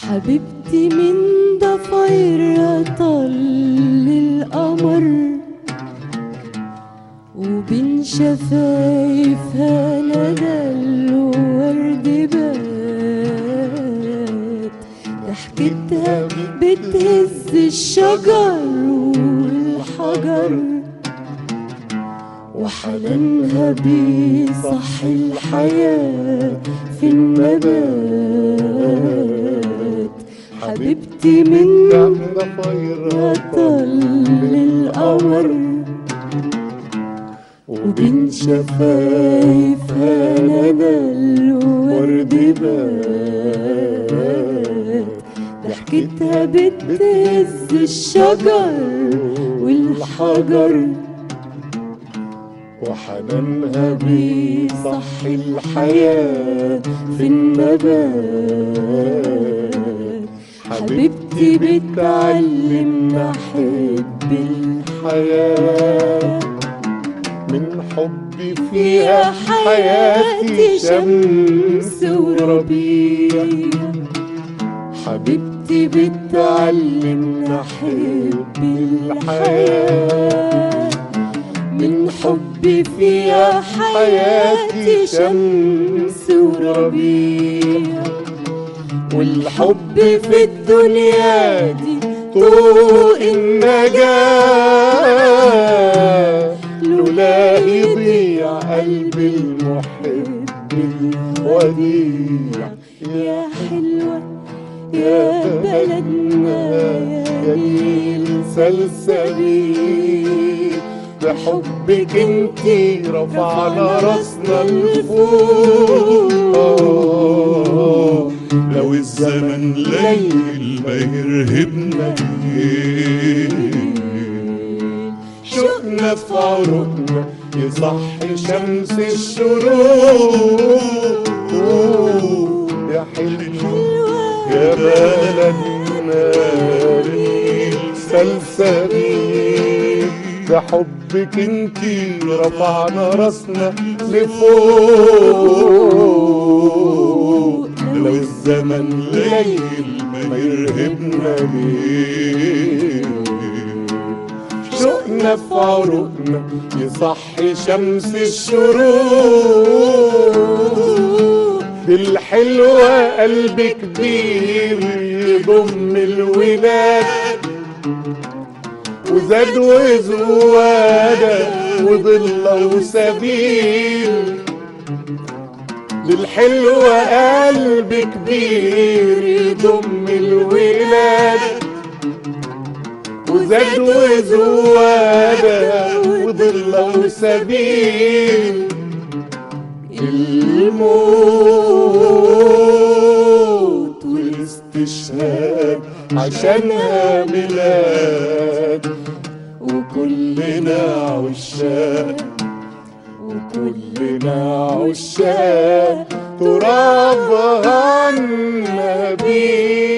حبيبتي من ضفايرها طل القمر وبين شفايفها ندى الورد بات ضحكتها بتهز الشجر والحجر وحنانها بيصحي الحياة في النبات حبيبتي من ضفايرها طل القمر وبين شفايفها ندى الورد بات ضحكتها بتهز الشجر والحجر وحنانها بيصحي الحياة في النبات حبيبتي بتعلمنا أحب الحياة من حبي فيها فيها حياتي شمس وربيع حبيبتي حبيبتي بتعلمنا أحب الحياة من حبي فيها حياتي شمس وربيع والحب في الدنيا دي طوق النجاة لولا يضيع قلبي المحب الوديع يا حلوة يا بلدنا يا نيل سلسبيل بحبك انتي رفعنا راسنا لفوق لو الزمن ليل ما يرهبنا ليل شوقنا في عروقنا يصحي شمس الشروق يا حلوة يا بلدنا نيل سلسبيل بحبك انتي رفعنا راسنا لفوق لو الزمن ليل ما يرهبنا ليه شوقنا في عروقنا يصحي شمس الشروق دي الحلوة قلب كبير يضم الولاد وزاد وزوادة وضلة وسبيل للحلوة قلب كبير يضم الولاد وزاد وزوادة وضلة وسبيل الموت والاستشهاد عشانها ميلاد وكلنا عشاق وكلنا عشاق ترابها النبيل